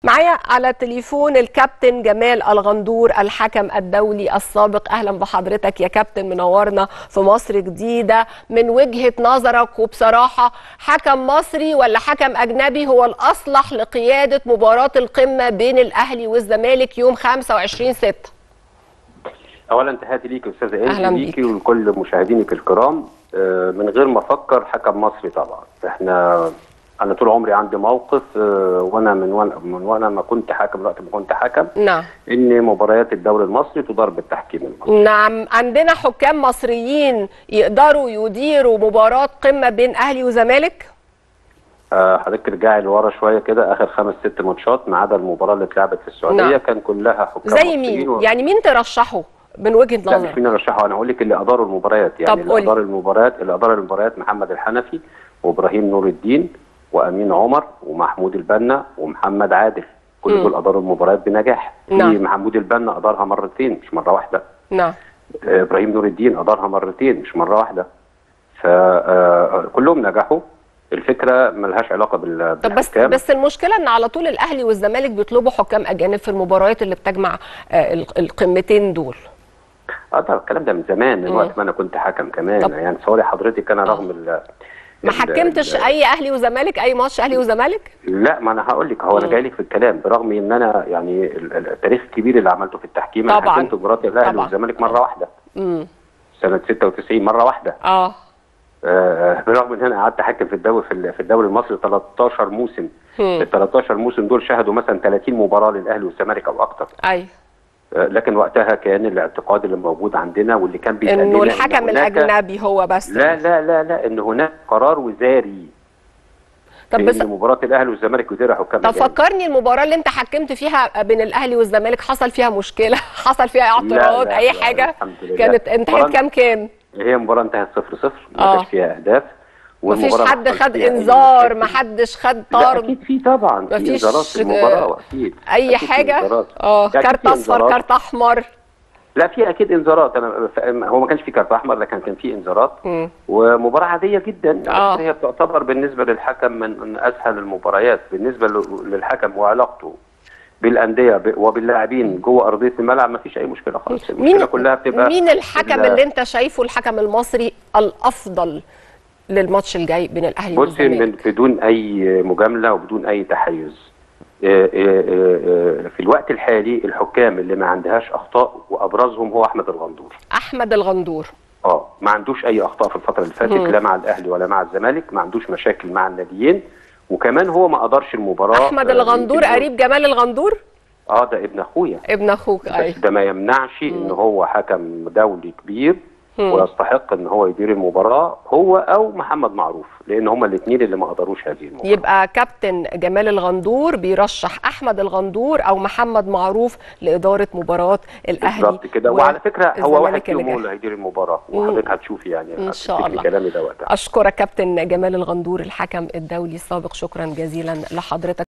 معايا على تليفون الكابتن جمال الغندور الحكم الدولي السابق اهلا بحضرتك يا كابتن منورنا في مصر جديده من وجهه نظرك وبصراحه حكم مصري ولا حكم اجنبي هو الاصلح لقياده مباراه القمه بين الاهلي والزمالك يوم 25 6 اولا تحياتي ليك يا استاذه أهلاً انجي ليكي ولكل مشاهدينك الكرام آه، من غير ما افكر حكم مصري طبعا احنا انا طول عمري عندي موقف آه، وانا من وانا من وانا ما كنت حاكم وقت ما كنت حكم نعم ان مباريات الدوري المصري تدار بالتحكيم المصري نعم عندنا حكام مصريين يقدروا يديروا مباراه قمه بين اهلي وزمالك آه، حضرتك ترجعي لورا شويه كده اخر خمس ست ماتشات ما عدا المباراه اللي اتلعبت في السعوديه نعم. كان كلها حكام زي مصريين مين و- يعني مين ترشحه من وجهه لا مش نظرك مين رشحه انا هقول لك اللي اداروا المباريات يعني طب اللي قولي. ادار المباريات اللي ادار المباريات محمد الحنفي وابراهيم نور الدين وامين عمر ومحمود البنا ومحمد عادل كل مم. دول اداروا المباريات بنجاح نعم. في محمود البنا ادارها مرتين مش مره واحده نعم آه، ابراهيم نور الدين ادارها مرتين مش مره واحده فكلهم نجحوا الفكره ملهاش علاقه بال طب بس بالحكام. بس المشكله ان على طول الاهلي والزمالك بيطلبوا حكام اجانب في المباريات اللي بتجمع آه، ال- القمتين دول اه ده الكلام ده من زمان من مم. وقت ما انا كنت حكم كمان طب. يعني تصوري حضرتك انا رغم ال ما ال- حكمتش ال- اي اهلي وزمالك اي ماتش اهلي وزمالك لا ما انا هقول لك هو انا مم. جاي لك في الكلام برغم ان انا يعني ال- ال- التاريخ الكبير اللي عملته في التحكيم انا طبعاً. حكمت مباراه الاهلي طبعاً. والزمالك مره واحده امم سنه 96 مره واحده اه آه برغم ان انا قعدت احكم في الدوري في, ال- في الدوري المصري 13 موسم مم. ال 13 موسم دول شهدوا مثلا 30 مباراه للاهلي والزمالك او اكتر ايوه آه لكن وقتها كان الاعتقاد اللي موجود عندنا واللي كان بيتقال انه لنا إن الحكم هناك- الاجنبي هو بس لا لا لا لا ان هناك قرار وزاري طب بس ان مباراه الاهلي والزمالك يديرها حكام طب أجانب. فكرني المباراه اللي انت حكمت فيها بين الاهلي والزمالك حصل فيها مشكله حصل فيها اعتراض لا، اي لا، حاجه الحمد لله. كانت انتهت مباراة- كام كام هي مباراة انتهت صفر صفر ما آه. كانش فيها أهداف مفيش والمباراة ما حد حصلش خد فيها أي انذار مشاكل. ما حدش خد لا طرد أكيد في طبعا في مفيش، إنذارات في المباراة أكيد اي أكيد في حاجه إنذارات. اه أكيد كارت في اصفر إنذارات. كارت احمر لا في أكيد إنذارات أنا ف- هو ما كانش في كارت أحمر لكن كان في إنذارات مم. ومباراة عادية جدا آه. على فكرة هي بتعتبر بالنسبة للحكم من من أسهل المباريات بالنسبة ل- للحكم وعلاقته بالأندية ب- وباللاعبين جوه أرضية الملعب ما فيش أي مشكلة خالص المشكلة مين كلها بتبقى مين الحكم ال- اللي انت شايفه الحكم المصري الافضل للماتش الجاي بين الاهلي بصي من والزمالك بدون اي مجامله وبدون اي تحيز آه، آه، آه، في الوقت الحالي الحكام اللي ما عندهاش اخطاء وابرزهم هو احمد الغندور احمد الغندور اه ما عندوش اي اخطاء في الفتره اللي فاتت مم. لا مع الاهلي ولا مع الزمالك ما عندوش مشاكل مع الناديين وكمان هو ما قدرش المباراه احمد آه، الغندور يمكن- قريب جمال الغندور اه ده ابن اخويا ابن اخوك اي بس ده ما يمنعش ان هو حكم دولي كبير مم. ويستحق ان هو يدير المباراه هو او محمد معروف لان هما الاثنين اللي ما قدروش هذه المباراه يبقى كابتن جمال الغندور بيرشح احمد الغندور او محمد معروف لاداره مباراه الاهلي بالظبط كده وعلى فكره هو واحد والزمالك اللي فيهم هو جاي. اللي هيدير المباراه وحضرتك هتشوفي يعني إن شاء هتفتكري الله. كلامي ده وقتها اشكرك كابتن جمال الغندور الحكم الدولي السابق شكرا جزيلا لحضرتك